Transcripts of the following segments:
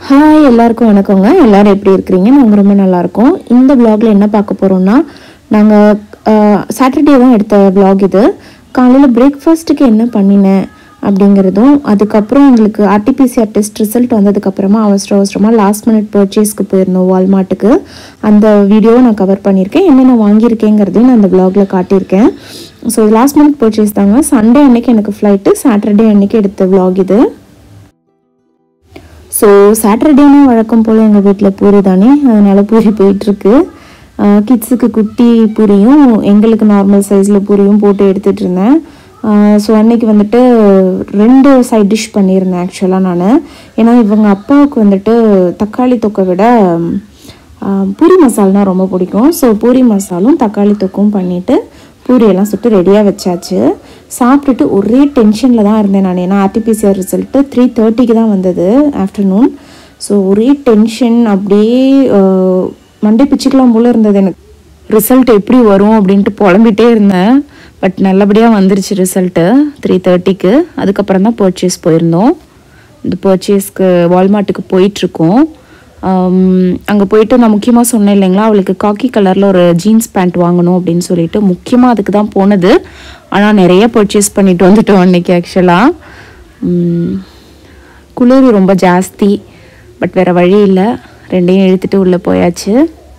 hi எல்லாருக்கும் வணக்கங்க எல்லாரும் எப்படி இருக்கிறீங்க நாங்கள் ரொம்ப நல்லா இருக்கோம் இந்த vlogல என்ன பார்க்க போகிறோம்னா நாங்கள் சாட்டர்டே தான் எடுத்த vlog இது காலையில் பிரேக்ஃபாஸ்ட்டுக்கு என்ன பண்ணினேன் அப்படிங்கிறதும் அதுக்கப்புறம் எங்களுக்கு ஆர்டிபிசிஆர் டெஸ்ட் ரிசல்ட் வந்ததுக்கப்புறமா அவசர அவசரமாக லாஸ்ட் மினிட் பர்ச்சேஸ்க்கு போயிருந்தோம் வால்மார்ட்டுக்கு அந்த வீடியோவை நான் கவர் பண்ணியிருக்கேன் என்னென்ன வாங்கியிருக்கேங்கிறதையும் நான் அந்த vlogல காட்டியிருக்கேன் ஸோ லாஸ்ட் மினிட் பர்ச்சேஸ் தாங்க சண்டே அன்னைக்கு எனக்கு ஃப்ளைட்டு சாட்டர்டே அன்னைக்கு எடுத்த vlog இது ஸோ சாட்டர்டேனா வழக்கம் போல் எங்கள் வீட்டில் பூரி தானே அதனால பூரி போயிட்டுருக்கு கிட்ஸுக்கு குட்டி பூரியும் எங்களுக்கு நார்மல் சைஸில் பூரியும் போட்டு எடுத்துகிட்டு இருந்தேன் ஸோ அன்னைக்கு வந்துட்டு ரெண்டு சைட் டிஷ் பண்ணியிருந்தேன் ஆக்சுவலாக நான் ஏன்னா இவங்க அப்பாவுக்கு வந்துட்டு தக்காளி தொக்கை விட ஆஹ், பூரி மசால்னா ரொம்ப பிடிக்கும் ஸோ பூரி மசாலும் தக்காளி தொக்கும் பண்ணிவிட்டு பூரியெல்லாம் சுட்டு ரெடியாக வச்சாச்சு சாப்பிட்டுட்டு ஒரே டென்ஷனில் தான் இருந்தேன் நான் ஏன்னா ஆர்டிபிசிஆர் ரிசல்ட்டு த்ரீ தேர்ட்டிக்கு தான் வந்தது ஆஃப்டர்நூன் ஸோ ஒரே டென்ஷன் அப்படியே ஆஹ், மண்டை பிச்சுக்கலாம் போல இருந்தது எனக்கு ரிசல்ட் எப்படி வரும் அப்படின்ட்டு புலம்பிட்டே இருந்தேன் பட் நல்லபடியாக வந்துருச்சு ரிசல்ட்டு த்ரீ தேர்ட்டிக்கு அதுக்கப்புறம் தான் பர்ச்சேஸ் போயிருந்தோம் இந்த பர்ச்சேஸ்க்கு வால்மார்ட்டுக்கு போயிட்டுருக்கோம் அங்கே போயிட்டு நான் முக்கியமாக சொன்னேன் இல்லைங்களா அவளுக்கு காக்கி கலரில் ஒரு ஜீன்ஸ் பேண்ட் வாங்கணும் அப்படின்னு சொல்லிட்டு முக்கியமாக அதுக்கு தான் போனது ஆனால் நிறைய பர்ச்சேஸ் பண்ணிட்டு வந்துட்டோம் அன்னைக்கு ஆக்சுவலாக குளிர் ரொம்ப ஜாஸ்தி பட் வேறு வழி இல்லை ரெண்டையும் இழுத்துட்டு உள்ளே போயாச்சு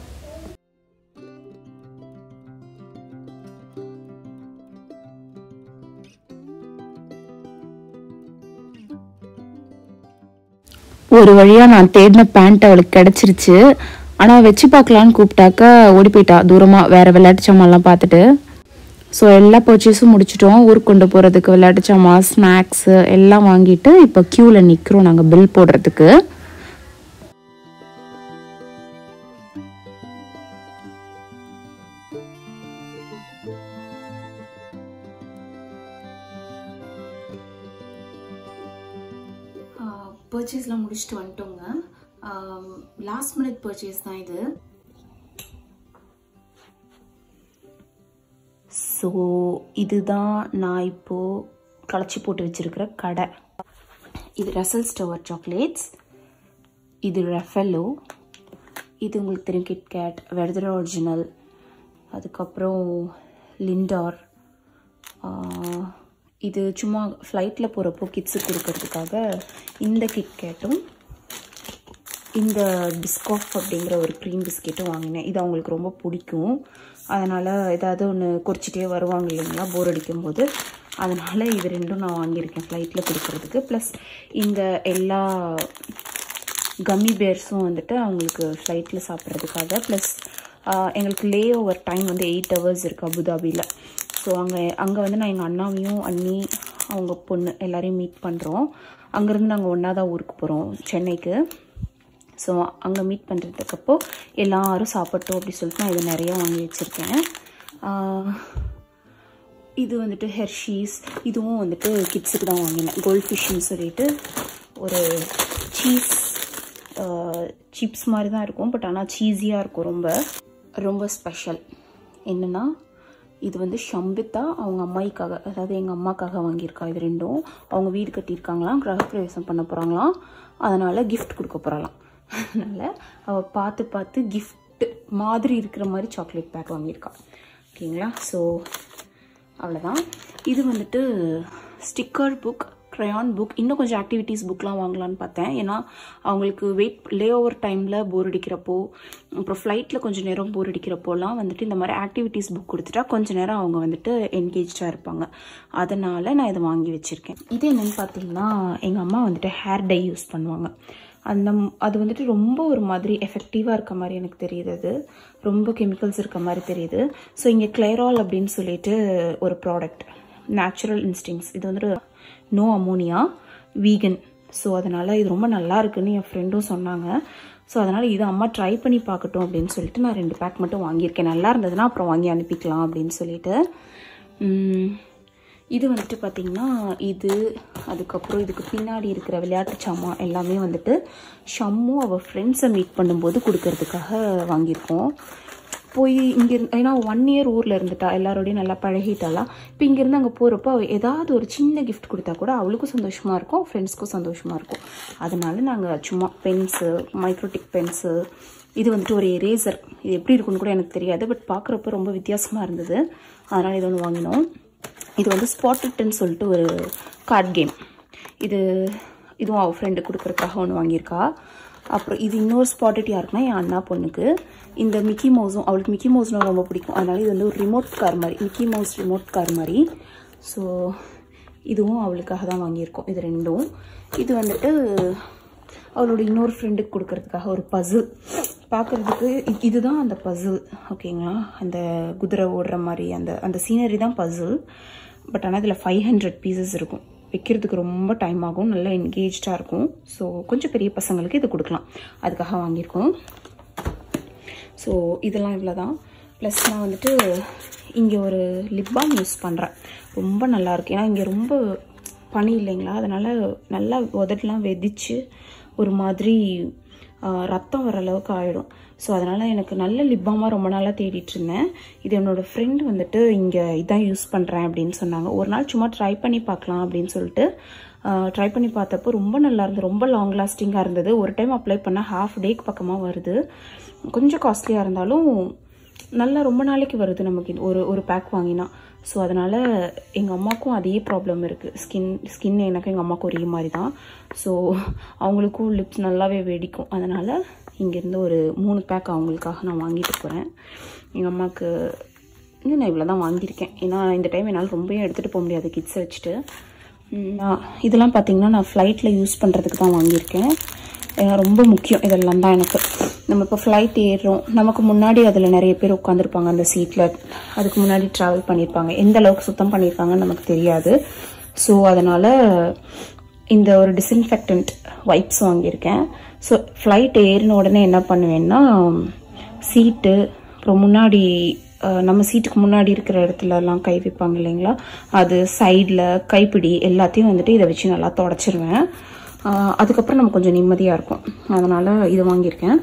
ஒரு வழியாக நான் தேடின பேண்ட் அவளுக்கு கிடச்சிருச்சு ஆனால் வச்சு பார்க்கலான்னு கூப்பிட்டாக்க ஓடி போயிட்டா தூரமாக வேறு விளையாட்டு சாமான்லாம் பார்த்துட்டு ஸோ எல்லா பர்ச்சேஸும் முடிச்சிட்டோம் ஊருக்கு கொண்டு போகிறதுக்கு விளையாட்டு சாமான் ஸ்நாக்ஸு எல்லாம் வாங்கிட்டு இப்போ க்யூவில் நிற்கிறோம் நாங்கள் பில் போடுறதுக்கு பர்ச்சேஸ்லாம் முடிச்சுட்டு வந்துட்டோங்க லாஸ்ட் மினிட் பர்ச்சேஸ் தான் இது ஸோ இதுதான் நான் இப்போது களைச்சி போட்டு வச்சிருக்கிற கடை இது ரசல் ஸ்டவர் சாக்லேட்ஸ் இது ரெஃபலோ இது உங்களுக்கு தெரியும் கிட்கேட் வெர்தர் ஒரிஜினல் அதுக்கப்புறம் லிண்டார் ஆஹ், இது சும்மா ஃப்ளைட்டில் போகிறப்போ கிட்ஸுக்கு கொடுக்கறதுக்காக இந்த கிட்கேட்டும் இந்த பிஸ்காஃப் அப்படிங்கிற ஒரு க்ரீம் பிஸ்கெட்டும் வாங்கினேன் இது அவங்களுக்கு ரொம்ப பிடிக்கும் அதனால் ஏதாவது ஒன்று குறிச்சிட்டே வருவாங்க இல்லைங்களா போர் அடிக்கும்போது அதனால் இது ரெண்டும் நான் வாங்கியிருக்கேன் ஃப்ளைட்டில் கொடுக்கறதுக்கு ப்ளஸ் இந்த எல்லா கம்மி பேர்ஸும் வந்துட்டு அவங்களுக்கு ஃப்ளைட்டில் சாப்பிட்றதுக்காக ப்ளஸ் எங்களுக்கு லே ஓவர் டைம் வந்து எயிட் ஹவர்ஸ் இருக்குது அபுதாபியில் ஸோ அங்கே அங்கே வந்து நான் எங்கள் அண்ணாவையும் அண்ணி அவங்க பொண்ணு எல்லாரையும் மீட் பண்ணுறோம் அங்கேருந்து நாங்கள் ஒன்றா தான் ஊருக்கு போகிறோம் சென்னைக்கு ஸோ அங்கே மீட் பண்ணுறதுக்கப்போ எல்லாரும் சாப்பிட்டோம் அப்படி சொல்லிட்டு நான் இது நிறையா வாங்கி வச்சுருக்கேன் இது வந்துட்டு ஹெர்ஷீஸ் இதுவும் வந்துட்டு கிட்ஸுக்கு தான் வாங்கினேன் கோல்ட் ஃபிஷ்னு சொல்லிட்டு ஒரு சீஸ் சிப்ஸ் மாதிரி தான் இருக்கும் பட் ஆனால் சீஸியாக இருக்கும் ரொம்ப ரொம்ப ஸ்பெஷல் என்னென்னா இது வந்து ஷம்பித்தா அவங்க அம்மாய்க்காக அதாவது எங்கள் அம்மாக்காக வாங்கியிருக்கா இது ரெண்டும் அவங்க வீடு கட்டியிருக்காங்களாம் கிரகப்பிரவேசம் பண்ண போகிறாங்களாம் அதனால் கிஃப்ட் கொடுக்க போகிறாளாம் அதனால் அவள் பார்த்து பார்த்து gift மாதிரி இருக்கிற மாதிரி சாக்லேட் பேக் வாங்கியிருக்கா ஓகேங்களா ஸோ அவ்வளோதான் இது வந்துட்டு ஸ்டிக்கர் புக் க்ரையான் புக் இன்னும் கொஞ்சம் ஆக்டிவிட்டீஸ் புக்லாம் வாங்கலான்னு பார்த்தேன் ஏன்னா அவங்களுக்கு வெயிட் லே ஓவர் டைமில் போர் அடிக்கிறப்போ அப்புறம் ஃப்ளைட்டில் கொஞ்சம் நேரம் போர் அடிக்கிறப்போலாம் வந்துட்டு இந்த மாதிரி ஆக்டிவிட்டீஸ் புக் கொடுத்துட்டா கொஞ்சம் நேரம் அவங்க வந்துட்டு என்கேஜாக இருப்பாங்க அதனால் நான் இதை வாங்கி வச்சுருக்கேன் இது என்னென்னு பார்த்தீங்கன்னா எங்கள் அம்மா வந்துட்டு ஹேர் டை யூஸ் பண்ணுவாங்க அந்த ம்- அது வந்துட்டு ரொம்ப ஒரு மாதிரி எஃபெக்டிவாக இருக்க மாதிரி எனக்கு தெரியுது அது ரொம்ப கெமிக்கல்ஸ் இருக்க மாதிரி தெரியுது ஸோ இங்கே கிளைரால் அப்படின்னு சொல்லிட்டு ஒரு ப்ராடக்ட் நேச்சுரல் இன்ஸ்டிங்ஸ் இது வந்துட்டு நோ அமோனியா வீகன் ஸோ அதனால் இது ரொம்ப நல்லா இருக்குன்னு என் ஃப்ரெண்டும் சொன்னாங்க ஸோ அதனால் இது அம்மா ட்ரை பண்ணி பார்க்கட்டும் அப்படின்னு சொல்லிட்டு நான் ரெண்டு பேக் மட்டும் வாங்கியிருக்கேன் நல்லா இருந்ததுன்னா அப்புறம் வாங்கி அனுப்பிக்கலாம் அப்படின்னு சொல்லிட்டு உம், இது வந்துட்டு பார்த்திங்கன்னா இது அதுக்கப்புறம் இதுக்கு பின்னாடி இருக்கிற விளையாட்டு சாமான் எல்லாமே வந்துட்டு ஷம்மு அவள் ஃப்ரெண்ட்ஸை மீட் பண்ணும்போது கொடுக்கறதுக்காக வாங்கியிருக்கோம் போய் இங்கே இருந்து ஏன்னா ஒன் இயர் ஊரில் இருந்துட்டா எல்லாரோடையும் நல்லா பழகிட்டாளா இப்போ இங்கேருந்து அங்கே போகிறப்போ ஏதாவது ஒரு சின்ன கிஃப்ட் கொடுத்தா கூட அவளுக்கும் சந்தோஷமாக இருக்கும் ஃப்ரெண்ட்ஸ்க்கும் சந்தோஷமாக இருக்கும் அதனால நாங்கள் சும்மா பென்ஸு மைக்ரோடிக் பென்ஸு இது வந்துட்டு ஒரு எரேசர் இது எப்படி இருக்குன்னு கூட எனக்கு தெரியாது பட் பார்க்குறப்ப ரொம்ப வித்தியாசமாக இருந்தது அதனால் இது ஒன்று வாங்கினோம் இது வந்து ஸ்பாட்டட்னு சொல்லிட்டு ஒரு கார்ட் கேம் இது இதுவும் அவள் ஃப்ரெண்டு கொடுக்குறதுக்காக ஒன்று வாங்கியிருக்கா அப்புறம் இது இன்னொரு ஸ்பாட்டட் யாருக்குன்னா என் அண்ணா பொண்ணுக்கு இந்த மிக்கி மவுஸும் அவளுக்கு மிக்கி மவுஸ்னா ரொம்ப பிடிக்கும் அதனால இது வந்து ஒரு ரிமோட் கார் மாதிரி மிக்கி மவுஸ் ரிமோட் கார் மாதிரி ஸோ இதுவும் அவளுக்காக தான் வாங்கியிருக்கோம் இது ரெண்டும் இது வந்துட்டு அவளோட இன்னொரு ஃப்ரெண்டுக்கு கொடுக்கறதுக்காக ஒரு பசில் பார்க்குறதுக்கு இதுதான் அந்த பசில் ஓகேங்களா அந்த குதிரை ஓடுற மாதிரி அந்த அந்த சீனரி தான் பசில் பட் ஆனால் இதில் ஃபைவ் ஹண்ட்ரட் பீசஸ் இருக்கும் வைக்கிறதுக்கு ரொம்ப டைம் ஆகும் நல்லா என்கேஜாக இருக்கும் ஸோ கொஞ்சம் பெரிய பசங்களுக்கு இது கொடுக்கலாம் அதுக்காக வாங்கியிருக்கோம் ஸோ இதெல்லாம் இவ்வளோ தான் ப்ளஸ் நான் வந்துட்டு இங்கே ஒரு லிப் பாம் யூஸ் பண்ணுறேன் ரொம்ப நல்லாயிருக்கு ஏன்னா இங்கே ரொம்ப பனி இல்லைங்களா அதனால் நல்லா உதட்டெலாம் வெதிச்சு ஒரு மாதிரி ரத்தம் வர அளவுக்கு ஆகிடும் ஸோ அதனால் எனக்கு நல்ல லிப்பாமாக ரொம்ப நாளாக தேடிட்டு இருந்தேன் இது என்னோடய ஃப்ரெண்ட் வந்துட்டு இங்கே இதான் யூஸ் பண்ணுறேன் அப்படின்னு சொன்னாங்க ஒரு நாள் சும்மா ட்ரை பண்ணி பார்க்கலாம் அப்படின்னு சொல்லிட்டு ட்ரை பண்ணி பார்த்தப்போ ரொம்ப நல்லா இருந்தது ரொம்ப லாங் லாஸ்டிங்காக இருந்தது ஒரு டைம் அப்ளை பண்ணால் ஹாஃப் டேக்கு பக்கமாக வருது கொஞ்சம் காஸ்ட்லியாக இருந்தாலும் நல்லா ரொம்ப நாளைக்கு வருது நமக்கு ஒரு ஒரு பேக் வாங்கினா ஸோ அதனால் எங்கள் அம்மாவுக்கும் அதே ப்ராப்ளம் இருக்குது ஸ்கின் ஸ்கின் எனக்கு எங்கள் அம்மாவுக்கும் ஒரே மாதிரி தான் ஸோ அவங்களுக்கும் லிப்ஸ் நல்லாவே வெடிக்கும் அதனால் இங்கேருந்து ஒரு மூணு பேக் அவங்களுக்காக நான் வாங்கிட்டு போகிறேன் எங்கள் அம்மாவுக்கு இன்னும் நான் இவ்வளோ தான் வாங்கியிருக்கேன் ஏன்னா இந்த டைம் என்னால் ரொம்பவே எடுத்துகிட்டு போக முடியாது கிட்ஸை வச்சுட்டு நான் இதெல்லாம் பார்த்தீங்கன்னா நான் ஃப்ளைட்டில் யூஸ் பண்ணுறதுக்கு தான் வாங்கியிருக்கேன் ஏன்னா ரொம்ப முக்கியம் இதெல்லாம் தான் எனக்கு நம்ம இப்போ ஃப்ளைட் ஏறுறோம் நமக்கு முன்னாடி அதில் நிறைய பேர் உட்காந்துருப்பாங்க அந்த சீட்டில் அதுக்கு முன்னாடி ட்ராவல் பண்ணியிருப்பாங்க எந்த அளவுக்கு சுத்தம் பண்ணியிருக்காங்கன்னு நமக்கு தெரியாது ஸோ அதனால் இந்த ஒரு டிஸ்இன்ஃபெக்டன்ட் வைப்ஸ் வாங்கியிருக்கேன் ஸோ ஃப்ளைட் ஏறின உடனே என்ன பண்ணுவேன்னா சீட்டு அப்புறம் முன்னாடி நம்ம சீட்டுக்கு முன்னாடி இருக்கிற இடத்துலலாம் கை வைப்பாங்க இல்லைங்களா அது சைடில் கைப்பிடி எல்லாத்தையும் வந்துட்டு இதை வச்சு நல்லா தொடச்சிருவேன் அதுக்கப்புறம் நம்ம கொஞ்சம் நிம்மதியாக இருக்கும் அதனால் இது வாங்கியிருக்கேன்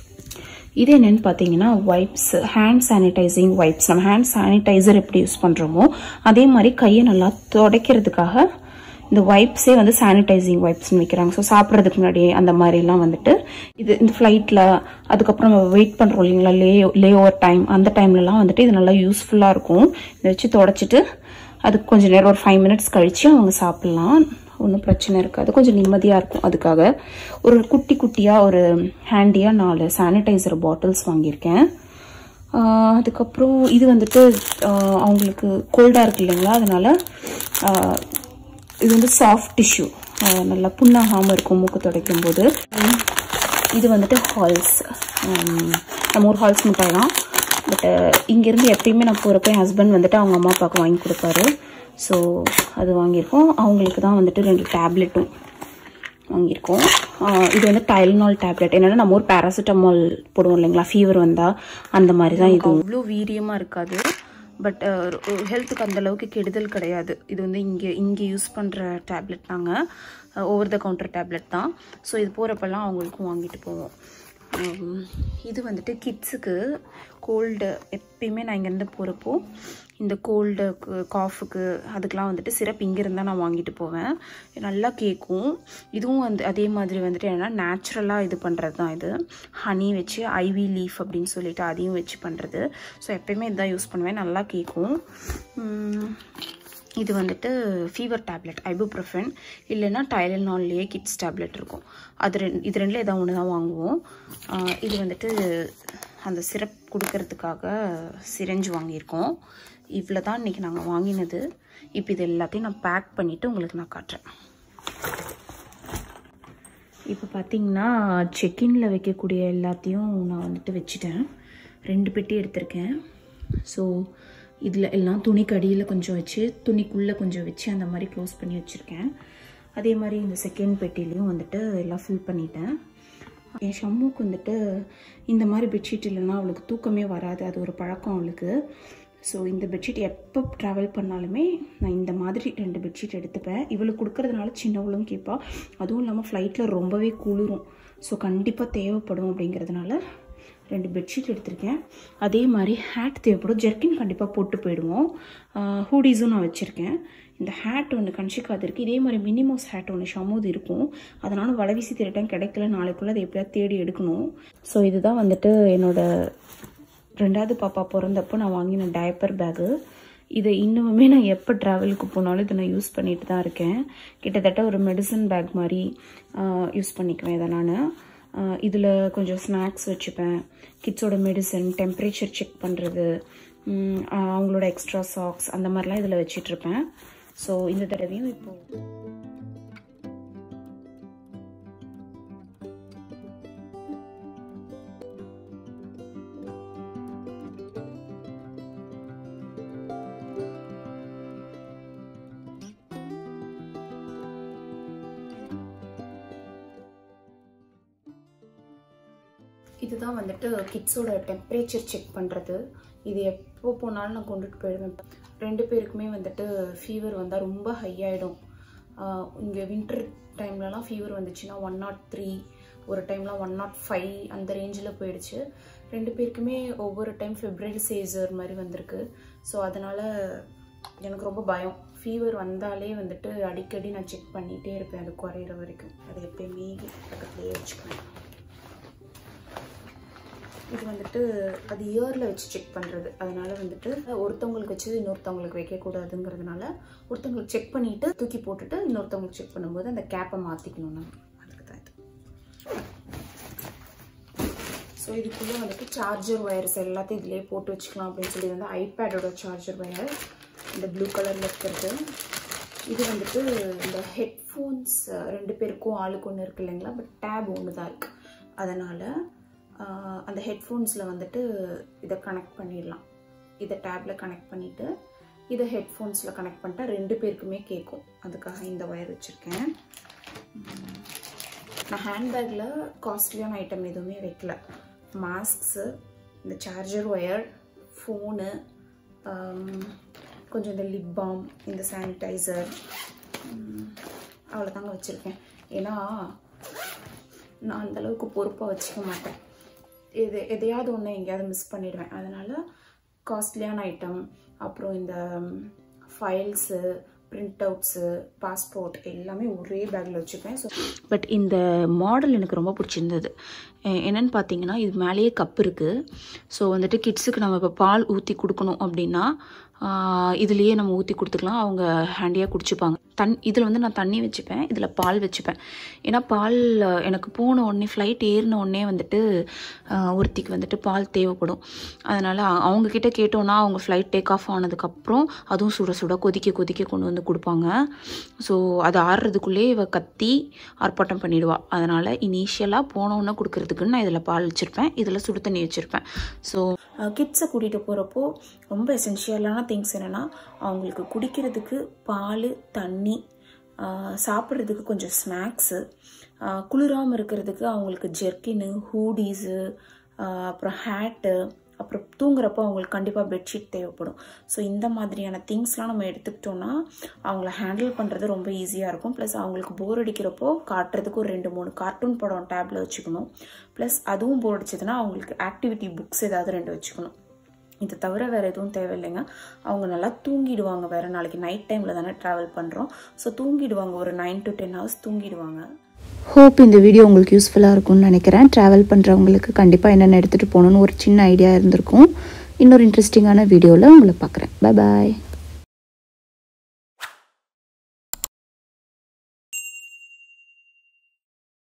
இது என்னென்னு பார்த்தீங்கன்னா வைப்ஸ் ஹேண்ட் சானிடைசிங் வைப்ஸ் நம்ம ஹேண்ட் சானிடைசர் எப்படி யூஸ் பண்ணுறோமோ அதே மாதிரி கையை நல்லா துடைக்கிறதுக்காக இந்த வைப்ஸே வந்து சானிடைசிங் வைப்ஸ்னு வைக்கிறாங்க ஸோ சாப்பிட்றதுக்கு முன்னாடி அந்த மாதிரிலாம் வந்துட்டு இது இந்த ஃப்ளைட்டில் அதுக்கப்புறம் நம்ம வெயிட் பண்ணுறோம் இல்லைங்களா லே லே ஓவர் டைம் அந்த டைம்லலாம் வந்துட்டு இது நல்லா யூஸ்ஃபுல்லாக இருக்கும் இதை வச்சு தொடச்சிட்டு அதுக்கு கொஞ்சம் நேரம் ஒரு ஃபைவ் மினிட்ஸ் கழித்து அவங்க சாப்பிட்லாம் ஒன்றும் பிரச்சனை இருக்காது கொஞ்சம் நிம்மதியாக இருக்கும் அதுக்காக ஒரு குட்டி குட்டியாக ஒரு ஹேண்டியாக நாலு சானிடைசர் பாட்டில்ஸ் வாங்கியிருக்கேன் அதுக்கப்புறம் இது வந்துட்டு அவங்களுக்கு கோல்டாக இருக்கு இல்லைங்களா அதனால் இது வந்து சாஃப்ட் டிஷ்யூ நல்லா புண்ணாகாமல் இருக்கும் மூக்கு துடைக்கும் போது இது வந்துட்டு ஹால்ஸ் நம்ம ஊர் ஹால்ஸ் மிட்டாய் தான் பட் இங்கேருந்து எப்பயுமே நான் போகிறப்ப என் ஹஸ்பண்ட் வந்துட்டு அவங்க அம்மா அப்பாவுக்கு வாங்கி கொடுப்பாரு ஸோ அது வாங்கியிருக்கோம் அவங்களுக்கு தான் வந்துட்டு ரெண்டு டேப்லெட்டும் வாங்கியிருக்கோம் இது வந்து டைல்னால் டேப்லெட் என்னென்னா நம்ம ஒரு பேராசிட்டமால் போடுவோம் இல்லைங்களா ஃபீவர் வந்தால் அந்த மாதிரி தான் இது அவ்வளோ வீரியமாக இருக்காது பட் ஹெல்த்துக்கு அந்த அளவுக்கு கெடுதல் கிடையாது இது வந்து இங்கே இங்கே யூஸ் பண்ணுற டேப்லெட் நாங்கள் ஓவர் த கவுண்டர் டேப்லெட் தான் ஸோ இது போகிறப்பெல்லாம் அவங்களுக்கும் வாங்கிட்டு போவோம் இது வந்துட்டு கிட்ஸுக்கு கோல்டு எப்பயுமே நான் இங்கேருந்து போகிறப்போ இந்த கோல்டுக்கு காஃபுக்கு அதுக்கெலாம் வந்துட்டு சிரப் இங்கேருந்து தான் நான் வாங்கிட்டு போவேன் நல்லா கேட்கும் இதுவும் வந்து அதே மாதிரி வந்துட்டு என்னென்னா நேச்சுரலாக இது பண்ணுறது தான் இது ஹனி வச்சு ஐவி லீஃப் அப்படின்னு சொல்லிட்டு அதையும் வச்சு பண்ணுறது ஸோ எப்பயுமே இதுதான் யூஸ் பண்ணுவேன் நல்லா கேட்கும் இது வந்துட்டு ஃபீவர் டேப்லெட் ஐபுப்ரஃபன் இல்லைன்னா டைலனால்லையே கிட்ஸ் டேப்லெட் இருக்கும் அது ரெண்டு இது ரெண்டில் ஏதாவது ஒன்று தான் வாங்குவோம் இது வந்துட்டு அந்த சிரப் கொடுக்கறதுக்காக சிரஞ்சு வாங்கியிருக்கோம் இவ்வளோ தான் இன்றைக்கி நாங்கள் வாங்கினது இப்போ இது எல்லாத்தையும் நான் பேக் பண்ணிவிட்டு உங்களுக்கு நான் காட்டுறேன் இப்போ பார்த்தீங்கன்னா செக்கின்ல வைக்கக்கூடிய எல்லாத்தையும் நான் வந்துட்டு வச்சுட்டேன் ரெண்டு பெட்டி எடுத்திருக்கேன் ஸோ இதில் எல்லாம் துணிக்கு அடியில் கொஞ்சம் வச்சு துணிக்குள்ளே கொஞ்சம் வச்சு அந்த மாதிரி க்ளோஸ் பண்ணி வச்சுருக்கேன் அதே மாதிரி இந்த செகண்ட் பெட்டிலையும் வந்துட்டு எல்லாம் ஃபில் பண்ணிட்டேன் என் ஷம்முக்கு வந்துட்டு இந்த மாதிரி பெட்ஷீட் இல்லைன்னா அவளுக்கு தூக்கமே வராது அது ஒரு பழக்கம் அவளுக்கு ஸோ இந்த பெட்ஷீட் எப்போ ட்ராவல் பண்ணாலுமே நான் இந்த மாதிரி ரெண்டு பெட்ஷீட் எடுத்துப்பேன் இவளுக்கு கொடுக்கறதுனால சின்னவளும் கேட்பா அதுவும் இல்லாமல் ஃப்ளைட்டில் ரொம்பவே குளிரும் ஸோ கண்டிப்பாக தேவைப்படும் அப்படிங்கிறதுனால ரெண்டு பெட்ஷீட் எடுத்திருக்கேன் அதே மாதிரி ஹேட் தேவைப்படும் ஜெர்க்கின் கண்டிப்பாக போட்டு போயிடுவோம் ஹூடிஸும் நான் வச்சுருக்கேன் இந்த ஹேட் ஒன்று கன்ஷிகாது இருக்குது இதே மாதிரி மினிமோஸ் ஹேட் ஒன்று ஷமோது இருக்கும் அதனால வளவீசி தேடிட்டேன் கிடைக்கல நாளைக்குள்ளே அதை எப்படியாவது தேடி எடுக்கணும் ஸோ இதுதான் வந்துட்டு என்னோட ரெண்டாவது பாப்பா பிறந்தப்போ நான் வாங்கின டயப்பர் பேகு இதை இன்னுமே நான் எப்போ ட்ராவலுக்கு போனாலும் இதை நான் யூஸ் பண்ணிட்டு தான் இருக்கேன் கிட்டத்தட்ட ஒரு மெடிசன் பேக் மாதிரி யூஸ் பண்ணிக்குவேன் இதை நான் இதில் கொஞ்சம் ஸ்நாக்ஸ் வச்சுப்பேன் கிட்ஸோட மெடிசன் டெம்பரேச்சர் செக் பண்ணுறது அவங்களோட எக்ஸ்ட்ரா சாக்ஸ் அந்த மாதிரிலாம் இதில் வச்சிட்ருப்பேன் ஸோ இந்த தடவையும் இப்போது இதுதான் வந்துட்டு கிட்ஸோட டெம்பரேச்சர் செக் பண்ணுறது இது எப்போ போனாலும் நான் கொண்டுட்டு போயிடுவேன் ரெண்டு பேருக்குமே வந்துட்டு ஃபீவர் வந்தால் ரொம்ப ஹை ஆகிடும் இங்கே வின்டர் டைம்லலாம் ஃபீவர் வந்துச்சுன்னா ஒன் நாட் த்ரீ ஒரு டைம்லாம் ஒன் நாட் ஃபைவ் அந்த ரேஞ்சில் போயிடுச்சு ரெண்டு பேருக்குமே ஒவ்வொரு டைம் ஃபெப்ரவரி சேசர் மாதிரி வந்திருக்கு ஸோ அதனால் எனக்கு ரொம்ப பயம் ஃபீவர் வந்தாலே வந்துட்டு அடிக்கடி நான் செக் பண்ணிகிட்டே இருப்பேன் அது குறையிற வரைக்கும் அது எப்பயுமே பக்கத்துலேயே வச்சுக்குவேன் இது வந்துட்டு அது இயரில் வச்சு செக் பண்ணுறது அதனால வந்துட்டு ஒருத்தவங்களுக்கு வச்சது இன்னொருத்தவங்களுக்கு வைக்கக்கூடாதுங்கிறதுனால ஒருத்தவங்களுக்கு செக் பண்ணிவிட்டு தூக்கி போட்டுட்டு இன்னொருத்தவங்களுக்கு செக் பண்ணும்போது அந்த கேப்பை மாற்றிக்கணும் நம்ம அதுக்கு தான் இது ஸோ இதுக்குள்ளே வந்துட்டு சார்ஜர் ஒயர்ஸ் எல்லாத்தையும் இதிலே போட்டு வச்சுக்கலாம் அப்படின்னு சொல்லி வந்து ஐபேடோட சார்ஜர் ஒயர் இந்த ப்ளூ கலரில் இருக்கிறது இது வந்துட்டு இந்த ஹெட்ஃபோன்ஸ் ரெண்டு பேருக்கும் ஆளுக்கு ஒன்று இருக்குது இல்லைங்களா பட் டேப் ஒன்று தான் இருக்குது அதனால் அந்த ஹெட்ஃபோன்ஸில் வந்துட்டு இதை கனெக்ட் பண்ணிடலாம் இதை டேப்பில் கனெக்ட் பண்ணிவிட்டு இதை ஹெட்ஃபோன்ஸில் கனெக்ட் பண்ணிட்டா ரெண்டு பேருக்குமே கேட்கும் அதுக்காக இந்த ஒயர் வச்சுருக்கேன் நான் ஹேண்ட்பேக்கில் காஸ்ட்லியான ஐட்டம் எதுவுமே வைக்கல மாஸ்க்ஸு இந்த சார்ஜர் ஒயர் ஃபோனு கொஞ்சம் இந்த லிப் பாம் இந்த சானிடைசர் அவ்வளோதாங்க வச்சுருக்கேன் ஏன்னா நான் அந்தளவுக்கு பொறுப்பாக வச்சுக்க மாட்டேன் இது எதையாவது ஒன்று எங்கேயாவது மிஸ் பண்ணிடுவேன் அதனால் காஸ்ட்லியான ஐட்டம் அப்புறம் இந்த ஃபைல்ஸு பிரிண்ட் அவுட்ஸு பாஸ்போர்ட் எல்லாமே ஒரே பேக்கில் வச்சுப்பேன் ஸோ பட் இந்த மாடல் எனக்கு ரொம்ப பிடிச்சிருந்தது என்னென்னு பார்த்தீங்கன்னா இது மேலேயே கப் இருக்குது ஸோ வந்துட்டு கிட்ஸுக்கு நம்ம இப்போ பால் ஊற்றி கொடுக்கணும் அப்படின்னா இதுலேயே நம்ம ஊற்றி கொடுத்துக்கலாம் அவங்க ஹேண்டியாக குடிச்சுப்பாங்க தன் இதில் வந்து நான் தண்ணி வச்சுப்பேன் இதில் பால் வச்சுப்பேன் ஏன்னா பால் எனக்கு போன உடனே ஃப்ளைட் ஏறின உடனே வந்துட்டு ஒருத்திக்கு வந்துட்டு பால் தேவைப்படும் அதனால் அவங்கக்கிட்ட கேட்டோன்னா அவங்க ஃப்ளைட் டேக் ஆஃப் ஆனதுக்கப்புறம் அதுவும் சுட சுட கொதிக்க கொதிக்க கொண்டு வந்து கொடுப்பாங்க ஸோ அது ஆடுறதுக்குள்ளே இவ கத்தி ஆர்ப்பாட்டம் பண்ணிடுவா அதனால் இனிஷியலாக போனோன்னே கொடுக்கறதுக்குன்னு நான் இதில் பால் வச்சுருப்பேன் இதில் சுடு தண்ணி வச்சுருப்பேன் ஸோ கிட்ஸை கூட்டிகிட்டு போகிறப்போ ரொம்ப எசென்ஷியலான திங்ஸ் என்னென்னா அவங்களுக்கு குடிக்கிறதுக்கு பால் தண்ணி சாப்பிட்றதுக்கு கொஞ்சம் ஸ்நாக்ஸு குளிராமல் இருக்கிறதுக்கு அவங்களுக்கு ஜெர்க்கின்னு ஹூடிஸு அப்புறம் ஹேட்டு அப்புறம் தூங்குறப்போ அவங்களுக்கு கண்டிப்பாக பெட்ஷீட் தேவைப்படும் ஸோ இந்த மாதிரியான திங்ஸ்லாம் நம்ம எடுத்துக்கிட்டோன்னா அவங்கள ஹேண்டில் பண்ணுறது ரொம்ப ஈஸியாக இருக்கும் ப்ளஸ் அவங்களுக்கு போர் அடிக்கிறப்போ காட்டுறதுக்கு ஒரு ரெண்டு மூணு கார்ட்டூன் படம் டேப்பில் வச்சுக்கணும் ப்ளஸ் அதுவும் போர் அடிச்சதுன்னா அவங்களுக்கு ஆக்டிவிட்டி புக்ஸ் ஏதாவது ரெண்டு வச்சுக்கணும் இது தவிர வேறு எதுவும் தேவையில்லைங்க அவங்க நல்லா தூங்கிடுவாங்க வேறு நாளைக்கு நைட் டைமில் தானே ட்ராவல் பண்ணுறோம் ஸோ தூங்கிடுவாங்க ஒரு நைன் டு டென் ஹவர்ஸ் தூங்கிடுவாங்க ஹோப் இந்த வீடியோ உங்களுக்கு யூஸ்ஃபுல்லாக இருக்கும்னு நினைக்கிறேன் ட்ராவல் பண்ணுறவங்களுக்கு கண்டிப்பாக என்னென்ன எடுத்துகிட்டு போகணுன்னு ஒரு சின்ன ஐடியா இருந்திருக்கும் இன்னொரு இன்ட்ரெஸ்டிங்கான வீடியோவில் உங்களை பார்க்குறேன் பாய்